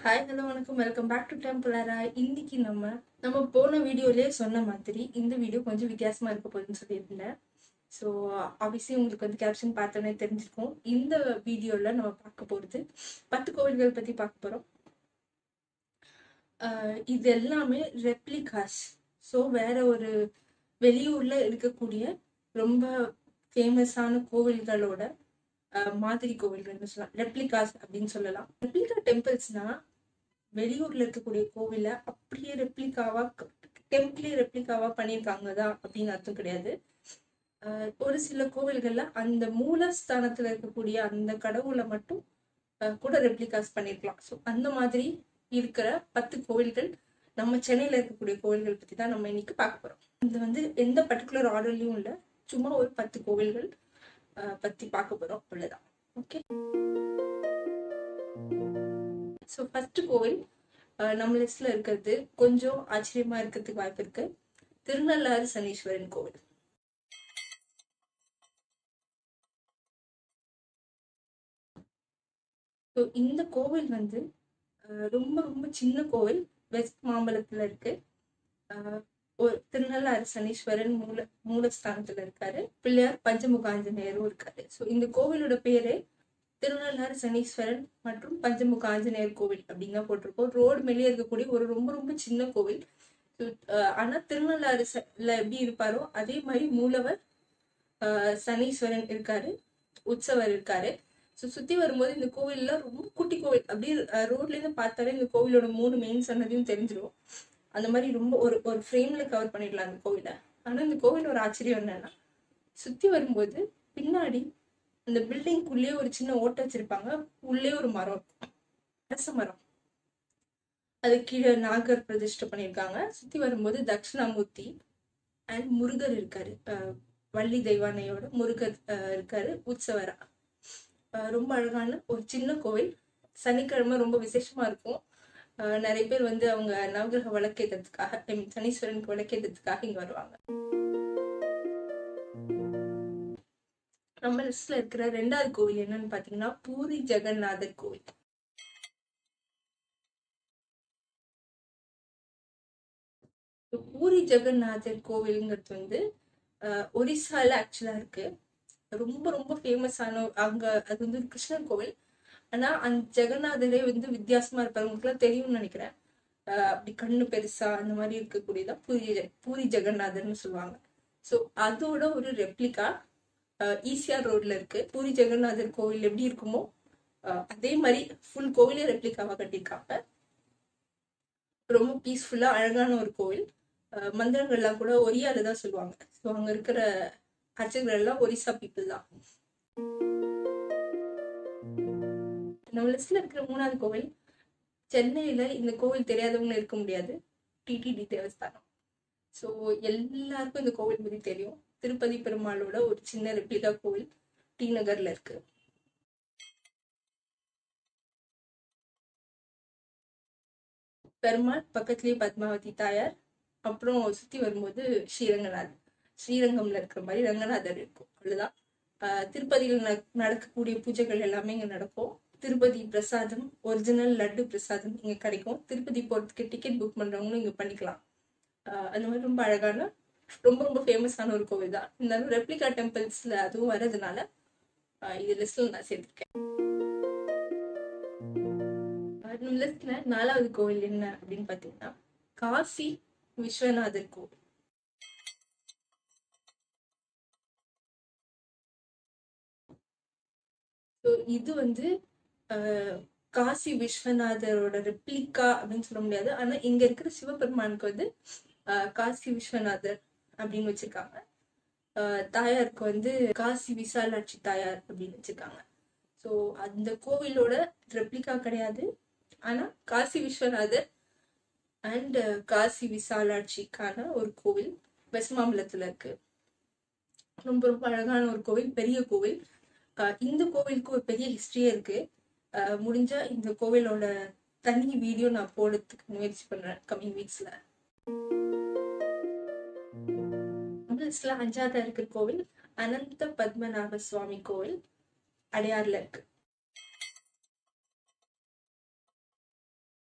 hi hello வணக்கம் welcome back to டெம்பரரா இன்னைக்கு நம்ம நம்ம போன வீடியோலயே சொன்ன மாதிரி இந்த வீடியோ கொஞ்சம் வித்தியாசமா இருக்க போகுதுன்னு சொல்லியிருந்தேன் ஸோ ஆப்வியஸ்லி உங்களுக்கு வந்து கேப்ஷன் பார்த்தோன்னே தெரிஞ்சிருக்கும் இந்த வீடியோல நம்ம பார்க்க போகிறது பத்து கோவில்கள் பற்றி பார்க்க போகிறோம் இது எல்லாமே ரெப்ளிகாஸ் ஸோ வேற ஒரு வெளியூர்ல இருக்கக்கூடிய ரொம்ப ஃபேமஸான கோவில்களோட அஹ், மாதிரி கோவில்கள்னு சொல்லலாம் ரெப்ளிகாஸ் அப்படின்னு சொல்லலாம் ரெப்ளிகா டெம்பிள்ஸ்னா வெளியூர்ல இருக்கக்கூடிய கோவிலை அப்படியே ரெப்ளிகாவா டெம்பிளே ரெப்ளிகாவா பண்ணியிருக்காங்க தான் அப்படின்னு அர்த்தம் கிடையாது அஹ், ஒரு சில கோவில்கள்ல அந்த மூலஸ்தானத்துல இருக்கக்கூடிய அந்த கடவுளை மட்டும் அஹ், கூட ரெப்ளிகாஸ் பண்ணியிருக்கலாம் ஸோ அந்த மாதிரி இருக்கிற பத்து கோவில்கள் நம்ம சென்னையில இருக்கக்கூடிய கோவில்கள் பத்தி தான் நம்ம இன்னைக்கு பார்க்க போறோம் இது வந்து எந்த பர்டிகுலர் ஆர்டர்லயும் இல்லை சும்மா ஒரு பத்து கோவில்கள் அஹ், பத்தி பார்க்க போறோம் அவ்வளவுதான் ஓகே ஸோ ஃபர்ஸ்ட் கோவில் அஹ், நம்ம லிஸ்ட்ல இருக்கிறது கொஞ்சம் ஆச்சரியமா இருக்கிறதுக்கு வாய்ப்பு இருக்கு திருநள்ளாறு சனீஸ்வரன் கோவில் ஸோ இந்த கோவில் வந்து அஹ், ரொம்ப ரொம்ப சின்ன கோவில் வெஸ்ட் மாம்பலத்துல இருக்கு அஹ், ஒரு திருநள்ளாறு சனீஸ்வரன் மூல மூலஸ்தானத்துல இருக்காரு பிள்ளையார் பஞ்சமுக ஆஞ்சநேயரும் இருக்காரு ஸோ இந்த கோவிலோட பேரே திருநள்ளாறு சனீஸ்வரன் மற்றும் பஞ்சமுக ஆஞ்சநேயர் கோவில் அப்படின்னு தான் போட்டிருக்கோம் ரோடு மேலேயே இருக்கக்கூடிய ஒரு ரொம்ப ரொம்ப சின்ன கோவில் So, அஹ், ஆனா திருநள்ளாறு ச- ல எப்படி இருப்பாரோ அதே மாதிரி மூலவர் அஹ், சனீஸ்வரன் இருக்காரு உற்சவர் இருக்காரு ஸோ சுத்தி வரும்போது இந்த கோவில்ல ரொம்ப குட்டி கோவில் அப்படியே ரோட்ல இருந்து பார்த்தாலே இந்த கோவிலோட மூணு மெயின் சன்னதியும் தெரிஞ்சிடும் அந்த மாதிரி ரொம்ப ஒரு ஒரு ஃப்ரேம்ல கவர் பண்ணிடலாம் அந்த கோவிலை ஆனா இந்த கோவில் ஒரு ஆச்சரியம் என்னன்னா சுத்தி வரும்போது பின்னாடி அந்த பில்டிங்குள்ளேயே ஒரு சின்ன ஓட்டை வச்சிருப்பாங்க உள்ளே ஒரு மரம் இருக்கும் அரச மரம் அது கீழே நாகர் பிரதிஷ்டை பண்ணியிருக்காங்க சுத்தி வரும்போது தட்சிணாமூர்த்தி அண்ட் முருகர் இருக்காரு அஹ் வள்ளி தெய்வானையோட முருகர் அஹ் இருக்காரு உற்சவரா அஹ் ரொம்ப அழகான ஒரு சின்ன கோவில் சனிக்கிழமை ரொம்ப விசேஷமா இருக்கும் அஹ் நிறைய பேர் வந்து அவங்க நவகிரக விளக்கேற்றதுக்காக I mean, சனீஸ்வரனுக்கு விளக்கேற்றதுக்காக இங்க வருவாங்க நம்ம லிஸ்ட்ல இருக்கிற ரெண்டாவது கோவில் என்னன்னு பாத்தீங்கன்னா பூரி ஜெகநாதர் கோவில் So, பூரி ஜெகநாதர் கோவிலுங்கிறது வந்து அஹ், ஒரிசால ஆக்சுவலா இருக்கு ரொம்ப ரொம்ப ஃபேமஸான அங்க அது வந்து ஒரு கிருஷ்ணர் கோவில் ஆனா அந்த ஜெகநாதரே வந்து வித்தியாசமா இருப்பாரு உங்களுக்குலாம் தெரியும்னு நினைக்கிறேன் அஹ், அப்படி கண்ணு பெருசா அந்த மாதிரி இருக்கக்கூடியதான் பூரி ஜெ- பூரி ஜெகநாதர்னு சொல்லுவாங்க ஸோ அதோட ஒரு ரெப்ளிகா ஈசிஆர் ரோட்ல இருக்கு பூரி ஜெகநாதர் கோவில் எப்படி இருக்குமோ அஹ், அதே மாதிரி ஃபுல் கோவிலே ரெப்ளிகாவா கட்டியிருக்காங்க ரொம்ப பீஸ்ஃபுல்லா அழகான ஒரு கோவில் அஹ், மந்திரங்கள்லாம் கூட ஒரியால தான் சொல்லுவாங்க ஸோ அங்க இருக்கிற அர்ச்சகர்கள் எல்லாம் ஒரிசா பீப்புள் தான் நம்ம லிஸ்ட்ல இருக்கிற மூணாவது கோவில் சென்னையில இந்த கோவில் தெரியாதவங்க இருக்க முடியாது டிடிடி தேவஸ்தானம் ஸோ எல்லாருக்கும் இந்த கோவில் பத்தி தெரியும் திருப்பதி பெருமாளோட ஒரு சின்ன ரெப்ளிகா கோவில் டி நகர்ல இருக்கு பெருமாள் பக்கத்துலயே பத்மாவதி தாயார் அப்புறம் சுத்தி வரும்போது ஸ்ரீரங்கநாதர் ஸ்ரீரங்கம்ல இருக்கிற மாதிரி ரங்கநாதர் இருக்கும் அவ்வளவுதான் ஆஹ் திருப்பதியில் நட- நடக்கக்கூடிய பூஜைகள் எல்லாமே இங்க நடக்கும் திருப்பதி பிரசாதம் ஒரிஜினல் லட்டு பிரசாதம் இங்க கிடைக்கும் திருப்பதி போறதுக்கு டிக்கெட் புக் பண்றவங்களும் இங்க பண்ணிக்கலாம் ஆஹ் அந்த மாதிரி ரொம்ப அழகான ரொம்ப ரொம்ப ஃபேமஸான ஒரு கோவில் தான் இருந்தாலும் ரெப்ளிகா டெம்பிள்ஸ்ல அதுவும் வர்றதுனால ஆஹ் இது லிஸ்ட்ல நான் சேர்த்திருக்கேன் ஆஹ் நம்ம லிஸ்ட்ல நாலாவது கோவில் என்ன அப்படின்னு பாத்தீங்கன்னா காசி விஸ்வநாதர் கோவில் ஸோ இது வந்து ஆஹ், காசி விஸ்வநாதரோட ரெப்ளிகா அப்படின்னு சொல்ல முடியாது ஆனா இங்க இருக்கிற சிவபெருமானுக்கு வந்து ஆஹ், காசி விஸ்வநாதர் அப்படின்னு வச்சிருக்காங்க ஆஹ், தாயாருக்கு வந்து காசி விசாலாட்சி தாயார் அப்படின்னு வச்சிருக்காங்க ஸோ அந்த கோவிலோட ரெப்ளிகா கிடையாது ஆனா காசி விஸ்வநாதர் அண்ட் காசி விசாலாட்சிக்கான ஒரு கோவில் வெஸ்ட் மாம்பலத்துல இருக்கு ரொம்ப ரொம்ப அழகான ஒரு கோவில் பெரிய கோவில் ஆஹ் இந்த கோவிலுக்கு ஒரு பெரிய ஹிஸ்டரியே இருக்கு ஆஹ் முடிஞ்சா இந்த கோவிலோட தனி வீடியோ நான் போடுறதுக்கு முயற்சி பண்றேன் கம்மிங் வீக்ஸ்ல லிஸ்ட்ல அஞ்சாவதா இருக்கிற கோவில் அனந்த பத்மநாப சுவாமி கோவில் அடையாறுல இருக்கு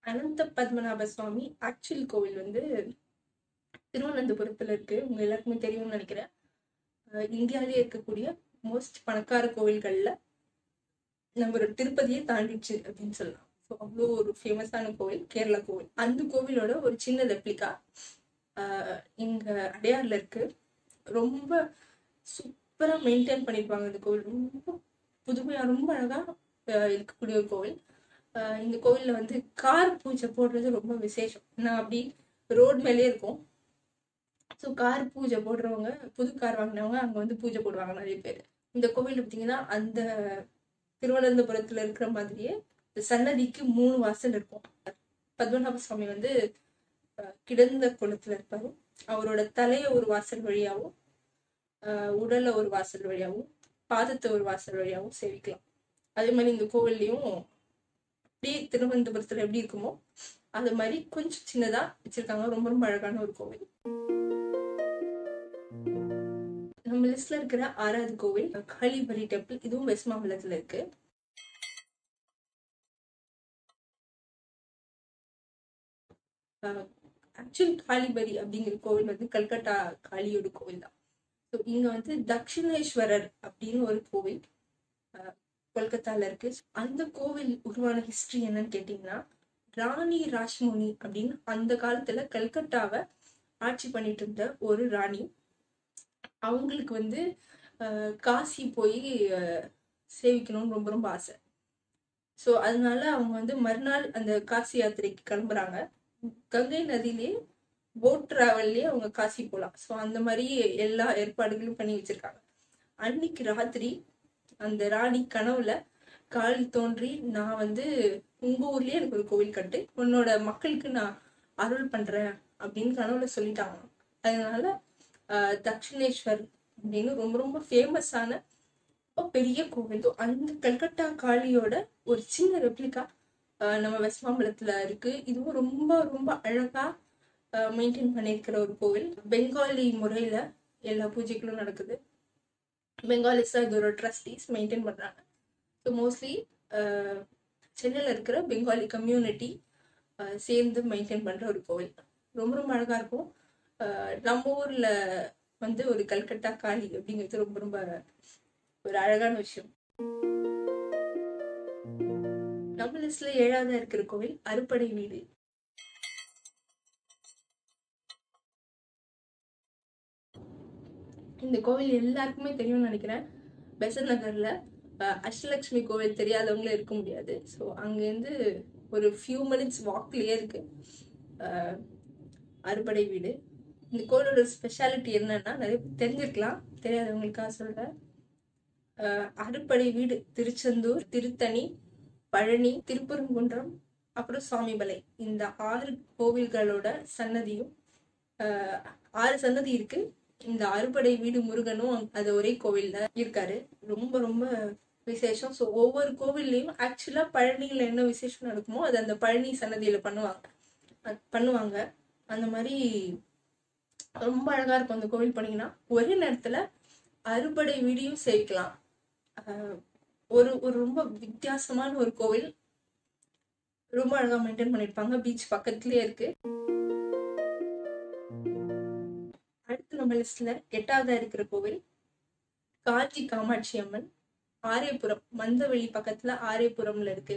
அனந்த பத்மநாப சுவாமி ஆக்சுவல் கோவில் வந்து திருவனந்தபுரத்துல இருக்கு உங்க எல்லாருக்குமே தெரியும்னு நினைக்கிறேன் அஹ் இந்தியாவிலேயே இருக்கக்கூடிய மோஸ்ட் பணக்கார கோவில்கள்ல நம்ம திருப்பதியை தாண்டிச்சு அப்படின்னு சொல்லலாம் ஸோ அவ்வளோ ஒரு ஃபேமஸான கோவில் கேரளா கோவில் அந்த கோவிலோட ஒரு சின்ன ரெப்ளிகா இங்க அடையார்ல இருக்கு ரொம்ப சூப்பரா மெயின்டைன் பண்ணிருப்பாங்க இந்த கோவில் ரொம்ப புதுமையா ரொம்ப அழகா அஹ், இருக்கக்கூடிய ஒரு கோவில் அஹ், இந்த கோவில்ல வந்து கார் பூஜை போடுறது ரொம்ப விசேஷம் நான் அப்படி ரோட் மேலே இருக்கும் ஸோ கார் பூஜை போடுறவங்க புது கார் வாங்கினவங்க அங்க வந்து பூஜை போடுவாங்க நிறைய பேர் இந்த கோவில் பார்த்தீங்கன்னா அந்த திருவனந்தபுரத்துல இருக்கிற மாதிரியே இந்த சன்னதிக்கு மூணு வாசல் இருக்கும் பத்மநாப சுவாமி வந்து அஹ், கிடந்த குளத்துல இருப்பாரு அவரோட தலைய ஒரு வாசல் வழியாவும் அஹ், உடலை ஒரு வாசல் வழியாவும் பாதத்தை ஒரு வாசல் வழியாவும் சேவிக்கலாம் அதே மாதிரி இந்த கோவில்லையும் அப்படியே திருவனந்தபுரத்துல எப்படி இருக்குமோ அது மாதிரி கொஞ்சம் சின்னதா வச்சிருக்காங்க ரொம்ப ரொம்ப அழகான ஒரு கோவில் நம்ம லிஸ்ட்ல இருக்கிற ஆறாவது கோவில் காளிபரி டெம்பிள் இதுவும் வெஸ்ட் மாம்பலத்துல இருக்கு ஆக்சுவல் காளிபரி அப்படிங்கிற கோவில் வந்து கல்கட்டா காளியோட கோவில் தான் ஸோ இங்க வந்து தக்ஷிணேஸ்வரர் அப்படின்னு ஒரு கோவில் அஹ், கொல்கத்தால இருக்கு அந்த கோவில் உருவான ஹிஸ்டரி என்னன்னு கேட்டீங்கன்னா ராணி ராஷ்முனி அப்படின்னு அந்த காலத்துல கல்கட்டாவை ஆட்சி பண்ணிட்டு இருந்த ஒரு ராணி அவங்களுக்கு வந்து அஹ், காசி போய் அஹ், சேவிக்கணும்னு ரொம்ப ரொம்ப ஆசை ஸோ அதனால அவங்க வந்து மறுநாள் அந்த காசி யாத்திரைக்கு கிளம்புறாங்க கங்கை நதியிலே போட் டிராவல்லே அவங்க காசி போகலாம் ஸோ அந்த மாதிரி எல்லா ஏற்பாடுகளும் பண்ணி வச்சிருக்காங்க அன்னைக்கு ராத்திரி அந்த ராணி கனவுல காளி தோன்றி நான் வந்து உங்க ஊர்லயே எனக்கு ஒரு கோவில் கட்டு உன்னோட மக்களுக்கு நான் அருள் பண்றேன் அப்படின்னு கனவுல சொல்லிட்டாங்க அதனால ஆஹ், தக்ஷிணேஸ்வர் அப்படின்னு ரொம்ப ரொம்ப ஃபேமஸான ரொம்ப பெரிய கோவில் So, அந்த கல்கட்டா காளியோட ஒரு சின்ன ரெப்ளிகா நம்ம வெஸ்ட் மாம்பலத்துல இருக்கு இதுவும் ரொம்ப ரொம்ப அழகா மெயின்டைன் பண்ணியிருக்கிற ஒரு கோவில் பெங்காலி முறையில எல்லா பூஜைகளும் நடக்குது பெங்காலிஸ் தான் இதோட ட்ரஸ்டீஸ் மெயின்டைன் பண்றாங்க ஸோ மோஸ்ட்லி சென்னையில் இருக்கிற பெங்காலி கம்யூனிட்டி சேர்ந்து மெயின்டைன் பண்ற ஒரு கோவில் ரொம்ப ரொம்ப அழகா இருக்கும் அஹ் நம்ம ஊர்ல வந்து ஒரு கல்கட்டா காளி அப்படிங்கிறது ரொம்ப ரொம்ப ஒரு அழகான விஷயம் நம்ம லிஸ்ட்ல ஏழாவதா இருக்கிற கோவில் அறுப்படை வீடு இந்த கோவில் எல்லாருக்குமே தெரியும்னு நினைக்கிறேன் பெசன் நகர்ல அஹ், அஷ்டலட்சுமி கோவில் தெரியாதவங்களும் இருக்க முடியாது ஸோ அங்கேருந்து ஒரு ஃபியூ மினிட்ஸ் வாக்லயே இருக்கு அஹ், அறுபடை வீடு இந்த கோவிலோட ஸ்பெஷாலிட்டி என்னன்னா நிறைய பேர் தெரிஞ்சிருக்கலாம் தெரியாதவங்களுக்காக சொல்றேன் அஹ், அறுபடை வீடு திருச்செந்தூர் திருத்தணி பழனி திருப்பரங்குன்றம் அப்புறம் சுவாமிமலை இந்த ஆறு கோவில்களோட சன்னதியும் அஹ், ஆறு சன்னதி இருக்கு இந்த அறுபடை வீடு முருகனும் அங்க- அது ஒரே கோவில்ல இருக்காரு ரொம்ப ரொம்ப விசேஷம் ஸோ ஒவ்வொரு கோவில்லையும் ஆக்சுவலா பழனியில என்ன விசேஷம் நடக்குமோ அது அந்த பழனி சன்னதியில பண்ணுவாங்க அது பண்ணுவாங்க அந்த மாதிரி ரொம்ப அழகா இருக்கும் அந்த கோவில் போனீங்கன்னா ஒரே நேரத்துல அறுபடை வீடியும் சேவிக்கலாம் ஆஹ் ஒரு ஒரு ரொம்ப வித்தியாசமான ஒரு கோவில் ரொம்ப அழகா மெயின்டைன் பண்ணிருப்பாங்க பீச் பக்கத்துலயே இருக்கு அடுத்து நம்ம லிஸ்ட்ல எட்டாவதா இருக்கிற கோவில் காஞ்சி காமாட்சி அம்மன் ஆரேபுரம் மந்தவெளி பக்கத்துல ஆரேபுரம்ல இருக்கு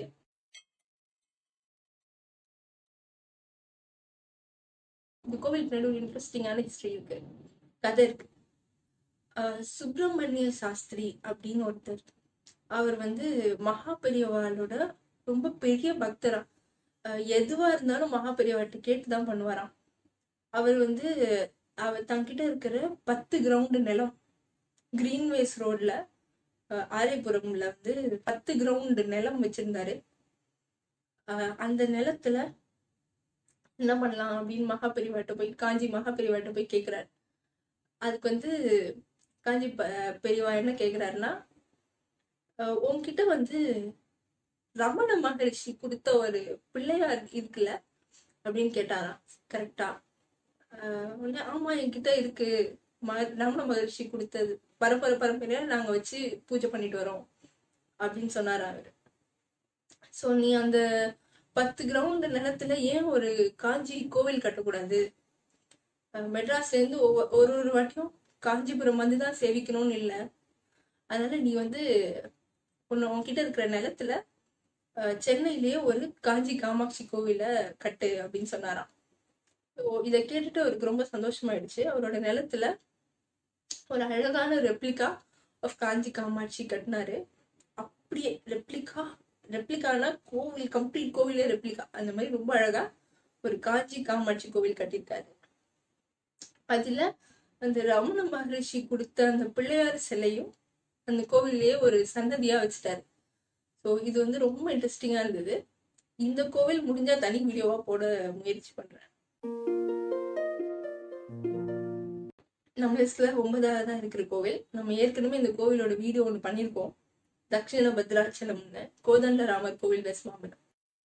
இந்த கோவில் பின்னாடி ஒரு இன்ட்ரெஸ்டிங்கான ஹிஸ்டரி இருக்கு கதை இருக்கு ஆஹ் சுப்பிரமணிய சாஸ்திரி அப்படின்னு ஒருத்தர் அவர் வந்து மகா பெரியவாளோட ரொம்ப பெரிய பக்தரா ஆஹ் எதுவா இருந்தாலும் மகா பெரியவாட்ட கேட்டு தான் பண்ணுவாராம் அவர் வந்து அவர் தங்கிட்ட இருக்கிற பத்து கிரவுண்டு நிலம் கிரீன்வேஸ் ரோட்ல ஆரியபுரம்ல வந்து பத்து கிரவுண்டு நிலம் வச்சிருந்தாரு ஆஹ் அந்த நிலத்துல என்ன பண்ணலாம் அப்படின்னு மகாபெரிவாட்ட போய் காஞ்சி மகாபெரிவாட்ட போய் கேக்குறாரு அதுக்கு வந்து காஞ்சி ப- பெரியவா என்ன கேக்குறாருன்னா ஆஹ் உன்கிட்ட வந்து ரமண மகரிஷி கொடுத்த ஒரு பிள்ளையார் இருக்குல்ல அப்படின்னு கேட்டாராம் கரெக்டா உடனே ஆமா என்கிட்ட இருக்கு ம- ரமண மகரிஷி கொடுத்தது பரம்பரை பரம்பரையா நாங்க வச்சு பூஜை பண்ணிட்டு வரோம் அப்படின்னு சொன்னாரு அவரு சோ நீ அந்த பத்து கிரவுண்ட் நிலத்துல ஏன் ஒரு காஞ்சி கோவில் கட்டக்கூடாது அஹ் மெட்ராஸ்ல இருந்து ஒவ்வொ- ஒரு ஒரு வாட்டியும் காஞ்சிபுரம் வந்து தான் சேவிக்கணும்னு இல்லை அதனால நீ வந்து உன்னை உன்கிட்ட இருக்கிற நிலத்துல அஹ், சென்னையிலேயே ஒரு காஞ்சி காமாட்சி கோவிலை கட்டு அப்படின்னு சொன்னாராம் ஓ, இதை கேட்டுட்டு அவருக்கு ரொம்ப சந்தோஷமாயிடுச்சு அவரோட நிலத்துல ஒரு அழகான ரெப்ளிகா ஆஃப் காஞ்சி காமாட்சி கட்டினாரு அப்படியே ரெப்ளிகா ரெப்ளிகானா கோவில் கம்ப்ளீட் கோவிலே ரெப்ளிகா அந்த மாதிரி ரொம்ப அழகா ஒரு காஞ்சி காமாட்சி கோவில் கட்டியிருக்காரு அதுல அந்த ரமண மகரிஷி கொடுத்த அந்த பிள்ளையார் சிலையும் அந்த கோவில்லயே ஒரு சன்னதியா வச்சுட்டாரு ஸோ இது வந்து ரொம்ப இன்ட்ரெஸ்டிங்கா இருந்தது இந்த கோவில் முடிஞ்சா தனி வீடியோவா போட முயற்சி பண்றேன் நம்ம லிஸ்ட்ல ஒன்பதாவது தான் இருக்கிற கோவில் நம்ம ஏற்கனவே இந்த கோவிலோட வீடியோ ஒன்று பண்ணியிருக்கோம் தட்சிண பத்ராச்சலம்னு கோதண்டராமர் கோவில் வெஸ்ட் மாம்பலம்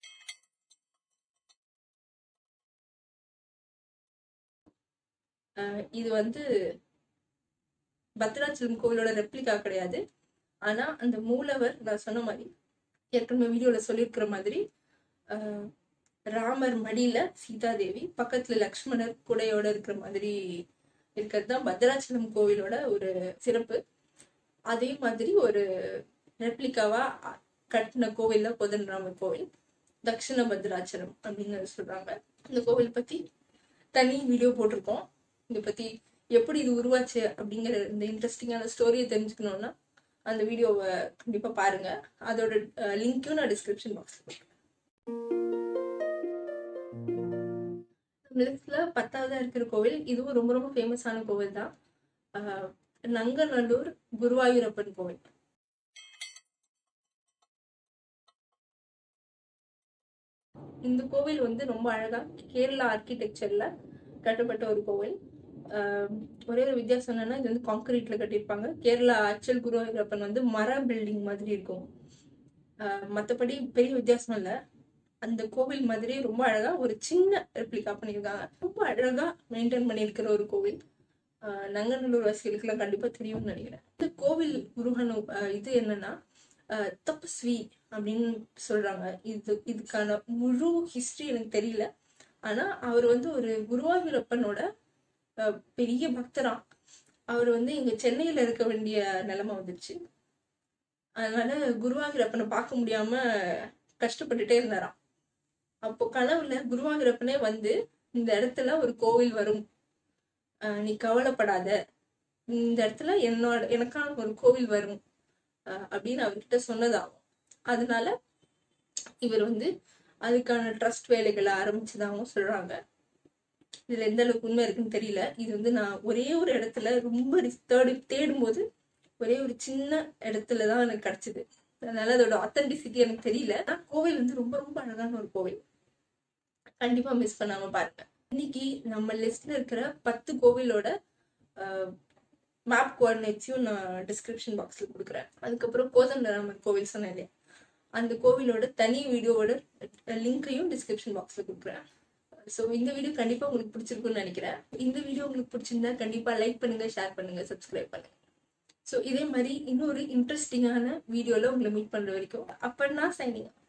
ஆஹ் இது வந்து பத்ராச்சலம் கோவிலோட ரெப்ளிகா கிடையாது ஆனா அந்த மூலவர் நான் சொன்ன மாதிரி ஏற்கனவே வீடியோல சொல்லியிருக்கிற மாதிரி ஆஹ் ராமர் மடியில சீதாதேவி பக்கத்துல லக்ஷ்மணர் குடையோட இருக்கிற மாதிரி இருக்கிறது தான் பத்ராச்சலம் கோவிலோட ஒரு சிறப்பு அதே மாதிரி ஒரு ரெப்ளிகாவா அ- கட்டின கோவில் தான் கோதண்டராமர் கோவில் தக்ஷிண பத்ராச்சலம் அப்படின்னு சொல்றாங்க இந்த கோவில் பத்தி தனி வீடியோ போட்டிருக்கோம் இதை பத்தி எப்படி இது உருவாச்சு அப்படிங்கிற இந்த இன்ட்ரெஸ்டிங்கான ஸ்டோரியை தெரிஞ்சுக்கணும்னா அந்த வீடியோவை கண்டிப்பா பாருங்க அதோட லிங்க்கும் நான் டிஸ்கிரிப்ஷன் பாக்ஸ்ல நம்ம லிஸ்ட்ல பத்தாவதா இருக்கிற கோவில் இதுவும் ரொம்ப ரொம்ப ஃபேமஸான கோவில் தான் ஆஹ் நங்கநல்லூர் குருவாயூரப்பன் கோவில் இந்த கோவில் வந்து ரொம்ப அழகா கேரளா ஆர்கிடெக்சர்ல கட்டப்பட்ட ஒரு கோவில் ஆஹ் ஒரே ஒரு வித்தியாசம் என்னன்னா இது வந்து கான்கிரீட்ல கட்டியிருப்பாங்க கேரளா ஆக்சுவல் குருவாயூரப்பன் வந்து மர பில்டிங் மாதிரி இருக்கும் ஆஹ் மத்தபடி பெரிய வித்தியாசம் இல்ல அந்த கோவில் மாதிரி ரொம்ப அழகா ஒரு சின்ன ரெப்ளிகா பண்ணியிருக்காங்க ரொம்ப அழகா மெயின்டைன் பண்ணியிருக்கிற ஒரு கோவில் ஆஹ் நங்கநல்லூர் வாசிகளுக்கெல்லாம் கண்டிப்பா தெரியும்னு நினைக்கிறேன் இந்த கோவில் முருகன் ஆஹ் இது என்னன்னா ஆஹ் தபஸ்வி அப்படின்னு சொல்றாங்க இது இதுக்கான முழு ஹிஸ்டரி எனக்கு தெரியல ஆனா அவர் வந்து ஒரு குருவாயூரப்பனோட ஆஹ் பெரிய பக்தராம் அவர் வந்து இங்க சென்னையில இருக்க வேண்டிய நிலைமை வந்துருச்சு அதனால குருவாயூரப்பனை பார்க்க முடியாம கஷ்டப்பட்டுட்டே இருந்தாராம் அப்போ கனவுல குருவாயூரப்பனே வந்து இந்த இடத்துல ஒரு கோவில் வரும் ஆஹ் நீ கவலைப்படாத இந்த இடத்துல என்னோட எனக்கான ஒரு கோவில் வரும் ஆஹ் அப்படின்னு அவர்கிட்ட சொன்னதாகும் அதனால இவர் வந்து அதுக்கான ட்ரஸ்ட் வேலைகளை ஆரம்பிச்சதாகவும் சொல்றாங்க இதுல எந்த அளவுக்கு உண்மை இருக்குன்னு தெரியல இது வந்து நான் ஒரே ஒரு இடத்துல ரொம்ப ரிஸ்- தேடி தேடும்போது ஒரே ஒரு சின்ன இடத்துல தான் எனக்கு கிடைச்சது அதனால அதோட ஆத்தென்டிசிட்டி எனக்கு தெரியல ஆனா கோவில் வந்து ரொம்ப ரொம்ப அழகான ஒரு கோவில் கண்டிப்பா மிஸ் பண்ணாம பாருங்க இன்னைக்கு நம்ம லிஸ்ட்ல இருக்கிற பத்து கோவிலோட மேப் கோஆர்டினேட்ஸையும் நான் டிஸ்கிரிப்ஷன் பாக்ஸ்ல கொடுக்குறேன் அதுக்கப்புறம் கோதண்டராமர் கோவில் சொன்னேன் இல்லையா அந்த கோவிலோட தனி வீடியோவோட லிங்கையும் டிஸ்கிரிப்ஷன் பாக்ஸ்ல கொடுக்குறேன் ஸோ இந்த வீடியோ கண்டிப்பா உங்களுக்கு பிடிச்சிருக்கும்னு நினைக்கிறேன் இந்த வீடியோ உங்களுக்கு பிடிச்சிருந்தா கண்டிப்பா லைக் பண்ணுங்க ஷேர் பண்ணுங்க சப்ஸ்கிரைப் பண்ணுங்க ஸோ இதே மாதிரி இன்னொரு இன்ட்ரெஸ்டிங்கான வீடியோல உங்களை மீட் பண்ற வரைக்கும் அப்பன்னா சைனிங்